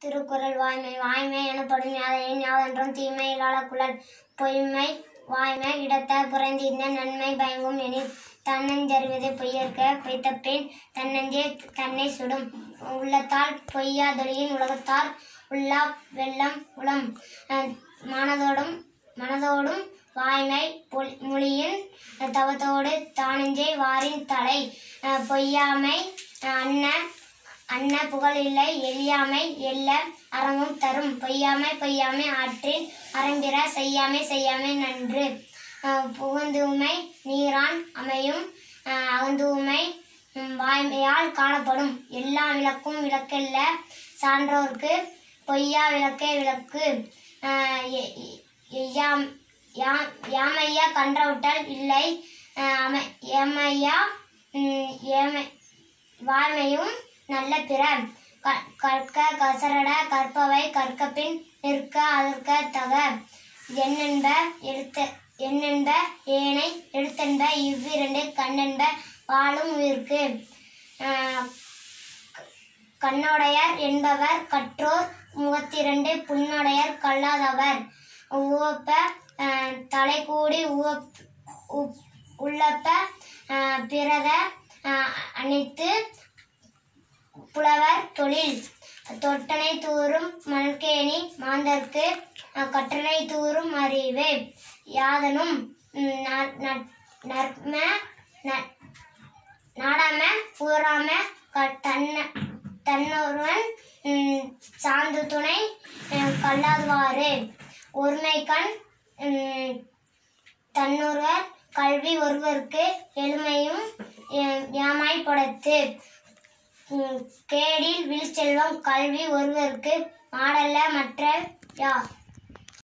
திருக்குறள் வாய்மை வாய்மை எனப்படும் யாதெனின் யாதென்றும் தீமை இல்லாத குழல் பொய்மை வாய்மை இடத்த புறந்திருந்த நன்மை பயங்கும் எனில் தன்னஞ்சறிவதை பொய்யற்க பொய்த்தப்பின் தன்னஞ்சே தன்னை சுடும் உள்ளத்தால் பொய்யாதொழியின் உலகத்தார் உள்ளா வெள்ளம் உளம் அஹ் மனதோடும் மனதோடும் வாய்மை பொல்- மொழியின் தவத்தோடு தானஞ்சே வாரின் தலை அஹ் பொய்யாமை அஹ் அன்ன அன்ன புகழ் இல்லை எளியாமை எல்ல அறமும் தரும் பொய்யாமை பொய்யாமை ஆற்றின் அறம்பிற செய்யாமை செய்யாமை நன்று அஹ் புகுந்தூமை நீரான் அமையும் அஹ் அகந்தூமை உம், வாய்மையால் காணப்படும் எல்லா விளக்கும் விளக்கல்ல சான்றோர்க்கு பொய்யா விளக்கே விளக்கு அஹ் எ- எ- எய்யாம் யாம் யாமையா கன்றவுட்டல் இல்லை அஹ் அமை ஏமையா உம், ஏமை வாய்மையும் நல்ல பிற க- கற்க கசரட கற்பவை கற்கப்பின் நிற்க அதற்க தக எண்ணென்ப எழுத்த எண்ணென்ப ஏனை எழுத்தென்ப இவ்விரண்டு கண்ணென்ப வாழும் உயிர்க்கு ஆஹ் கண்ணுடையர் என்பவர் கற்றோர் முகத்திரண்டு புண்ணுடையர் கல்லாதவர் உவப்ப ஆஹ் தலை கூடி உவப் உப்- உள்ளப்ப ஆஹ் பிறத ஆஹ் அனைத்து புலவர் தொழில் தொட்டனை தூறும் மல்கேணி மாந்தர்க்கு அஹ், கற்றனை தூறும் அறிவு யாதனும் ம், ந- ந- நற்ம ந- நாடாம கூறாம க- தன்ன தன்னொருவன் ம், சார்ந்து துணை அஹ், கல்லாதுவாறு ஒருமை கண் ம், தன்னொருவர் கல்வி ஒருவருக்கு எளிமையும் அஹ், யாமாய் படத்து உம், கேடில் விழுச்செல்வம் கல்வி ஒருவருக்கு மாடல்ல மற்ற யா